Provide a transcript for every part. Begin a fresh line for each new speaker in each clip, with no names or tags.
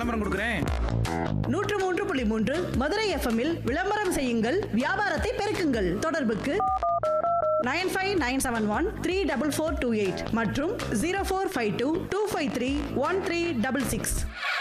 விளம்பரம் கொடுக்குறேன்
நூற்று மூன்று புள்ளி மூன்று மதுரை எஃப்எம்மில் விளம்பரம் செய்யுங்கள் வியாபாரத்தை பெருக்குங்கள் தொடர்புக்கு nine five nine seven one three double four two eight மற்றும் zero four five two two five three one three double six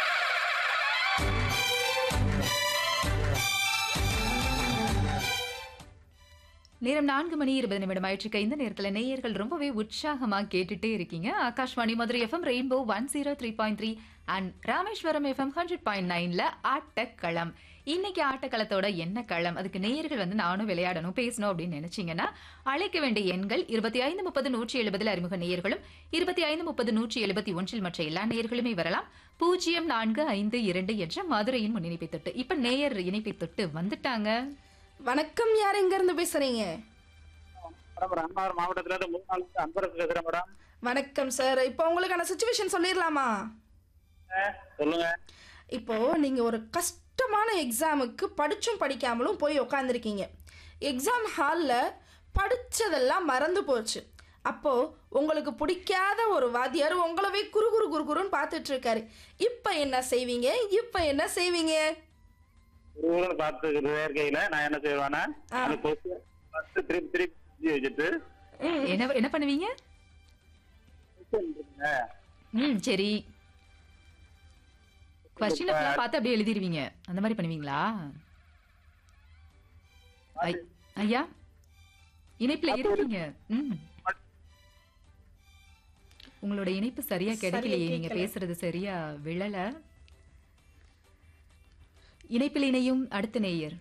நேரம் நான்கு மணி இருபது நிமிடம் ஆயிற்றுக்க இந்த நேரத்தில் நேயர்கள் ரொம்பவே உற்சாகமா கேட்டுட்டே இருக்கீங்க Akashvani Madurai FM rainbow one zero three point three and Rameswaram FM hundred point நைன்ல ஆட்டக்களம் இன்னைக்கு ஆட்டக்களத்தோட என்ன களம் அதுக்கு நேயர்கள் வந்து நானும் விளையாடணும் பேசணும் அப்படின்னு நினைச்சீங்கன்னா அழைக்க வேண்டிய எண்கள் இருபத்தி ஐந்து முப்பது நூற்றி எழுபதில் அறிமுக நேயர்களும் இருபத்தி ஐந்து முப்பது நூற்றி எழுபத்தி ஒன்றில் மற்ற எல்லா நேயர்களுமே வரலாம் பூஜ்ஜியம் நான்கு ஐந்து இரண்டு என்ற மதுரையின் முன்னிணைப்பை தொட்டு இப்ப நேயர் இணைப்பை தொட்டு வந்துட்டாங்க
வணக்கம் யார் எங்க இருந்து பேசுறீங்க
மேடம் ராமநாதபுரம் மாவட்டத்துல இருந்து மூணு நாள் அன்பரசு பேசுறேன் மேடம்
வணக்கம் சார் இப்போ உங்களுக்கான சுச்சுவேஷன் சொல்லிடலாமா
சொல்லுங்க
இப்போ நீங்க ஒரு கஷ்டமான எக்ஸாமுக்கு படிச்சும் படிக்காமலும் போய் உக்காந்துருக்கீங்க எக்ஸாம் ஹாலில் படிச்சதெல்லாம் மறந்து போச்சு அப்போ உங்களுக்கு பிடிக்காத ஒரு வாத்தியார் உங்களவே குறு குறு குறு குருன்னு பார்த்துட்டு இருக்காரு இப்போ என்ன செய்வீங்க இப்போ என்ன செய்வீங்க
ஒருவரும் பார்த்துக்கிட்டு இருக்கையில நான் என்ன செய்வேன்னா
ஆ.
அந்த கொஸ்டின் ஃபர்ஸ்ட் திருப்பி திருப்பி எழுதி வச்சுட்டு
என்ன என்ன பண்ணுவீங்க
question இருக்குங்க.
ம் சரி கொஸ்டின் ஃபுல்லா பார்த்து அப்படியே எழுதிடுவீங்க அந்த மாதிரி பண்ணுவீங்களா ஐ- ஐயா இணைப்புல இருக்கீங்க ம் உங்களோட இணைப்பு சரியா கிடைக்கலையே நீங்க
கேட்கல.
பேசுறது சரியா விழல இணைப்பில் இணையும் அடுத்த நேயர்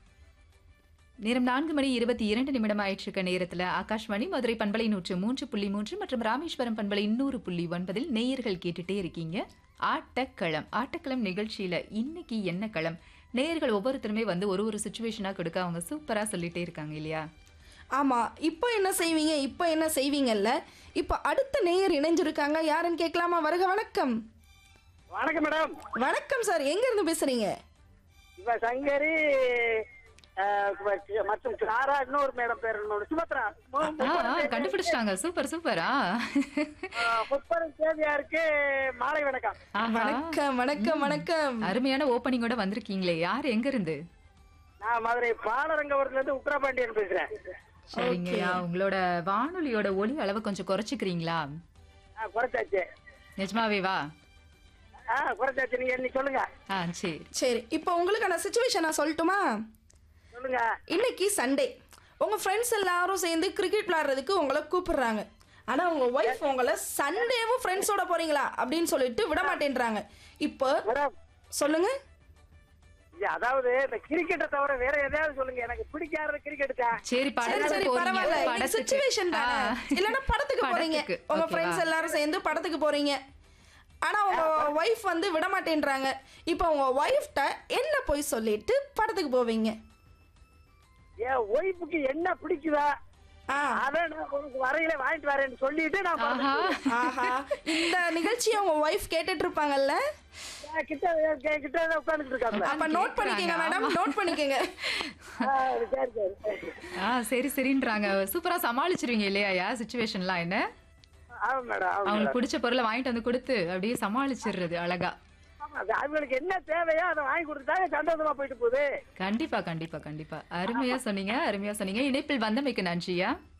நேரம் நான்கு மணி இருபத்தி இரண்டு நிமிடம் ஆயிற்றுக்க நேரத்துல ஆகாஷ்வாணி மதுரை பண்பலை நூற்று மூன்று புள்ளி மூன்று மற்றும் ராமேஸ்வரம் பண்பலை நூறு புள்ளி ஒன்பதில் நேயர்கள் கேட்டுட்டே இருக்கீங்க ஆட்டக்களம் ஆட்டக்களம் நிகழ்ச்சியில இன்னைக்கு என்ன களம் நேயர்கள் ஒவ்வொருத்தருமே வந்து ஒரு ஒரு சுச்சுவேஷனா கொடுக்க அவங்க சூப்பரா சொல்லிட்டே இருக்காங்க இல்லையா
ஆமாம் இப்போ என்ன செய்வீங்க இப்போ என்ன செய்வீங்கல்ல இப்போ அடுத்த நேயர் இணைஞ்சிருக்காங்க யாருன்னு கேட்கலாமா வருக வணக்கம்
வணக்கம் மேடம்
வணக்கம் சார் எங்க இருந்து பேசுறீங்க
இப்ப சங்கரி அஹ், மற்றும் கிளாரா இன்னொரு மேடம் பேர் இன்னொரு சுபத்ரா
ஆ, ஆ, கண்டுபிடிச்சிட்டாங்க சூப்பர் சூப்பரா
முப்பது தேதியாருக்கு மாலை வணக்கம்
ஆஹா.
வணக்கம் வணக்கம் வணக்கம்
அருமையான ஓப்பனிங்கோட வந்திருக்கீங்களே யார் எங்க இருந்து
நான் மதுரை பாலரங்கபுரத்துல இருந்து உத்தரபாண்டியன் பேசுறேன்
சரிங்கய்யா உங்களோட வானொலியோட ஒலி அளவை கொஞ்சம் குறைச்சிக்கிறீங்களா
ஆ, குறைச்சாச்சு
நிஜமாவே வா
ஆ குறைச்சாச்சு நீங்க நீ சொல்லுங்க
ஆ சரி
சரி இப்போ உங்களுக்கான சுச்சுவேஷன் நான் சொல்லட்டுமா
சொல்லுங்க
இன்னைக்கு சண்டே உங்க ஃப்ரெண்ட்ஸ் எல்லாரும் சேர்ந்து கிரிக்கெட் விளையாடுறதுக்கு உங்களை கூப்பிடுறாங்க ஆனா உங்க ஒய்ஃப் உங்களை சண்டேவும் ஃப்ரெண்ட்ஸோட போறீங்களா அப்படின்னு சொல்லிட்டு விட மாட்டேன்றாங்க இப்போ
மேடம்
சொல்லுங்க
இது அதாவது இந்த கிரிக்கெட்டை தவிர வேற எதையாவது சொல்லுங்க எனக்கு பிடிக்காத கிரிக்கெட் தான்
சரி
சரி
படத்துக்கு
சரி
போறீங்க
பரவாயில்ல இன்னைக்கு
படத்துக்கு.
சுச்சுவேஷன் தானே
ஆ.
இல்லனா படத்துக்கு போறீங்க
படத்துக்கு.
உங்க
Okay
ஃப்ரெண்ட்ஸ்
வா.
எல்லாரும் சேர்ந்து படத்துக்கு போறீங்க ஆனா உங்க ஒய்ஃப் வந்து விட மாட்டேன்றாங்க இப்போ உங்க ஒய்ஃப்ட்ட என்ன போய் சொல்லிட்டு படத்துக்கு போவீங்க
என் ஒய்ஃபுக்கு என்ன பிடிக்குதா
ஆ
அதை நான் உனக்கு வரையில வாங்கிட்டு வரேன்னு சொல்லிட்டு நான்
ஆஹா
படத்துக்கு
ஆஹா இந்த நிகழ்ச்சியை உங்க ஒய்ஃப் கேட்டுட்டு இருப்பாங்கல்ல
என் கிட்ட என் கிட்ட உட்காந்துட்டு இருக்காங்க
அப்ப நோட் பண்ணிக்கங்க மேடம் நோட் பண்ணிக்கங்க
சரி சரி
ஆ சரி சரின்றாங்க சூப்பரா சமாளிச்சிருவீங்க இல்லையா சுச்சுவேஷன்லாம் என்ன
ஆமா மேடம் ஆமா
அவங்களுக்கு பிடிச்ச பொருளை வாங்கிட்டு வந்து கொடுத்து அப்படியே சமாளிச்சிடுறது அழகா
ஆமா, அது அவங்களுக்கு என்ன தேவையோ அதை வாங்கி கொடுத்தாங்க சந்தோஷமா போயிட்டு போகுது
கண்டிப்பா கண்டிப்பா கண்டிப்பா அருமையா சொன்னீங்க அருமையா சொன்னீங்க இணைப்பில் வந்தமைக்கு நன்றியா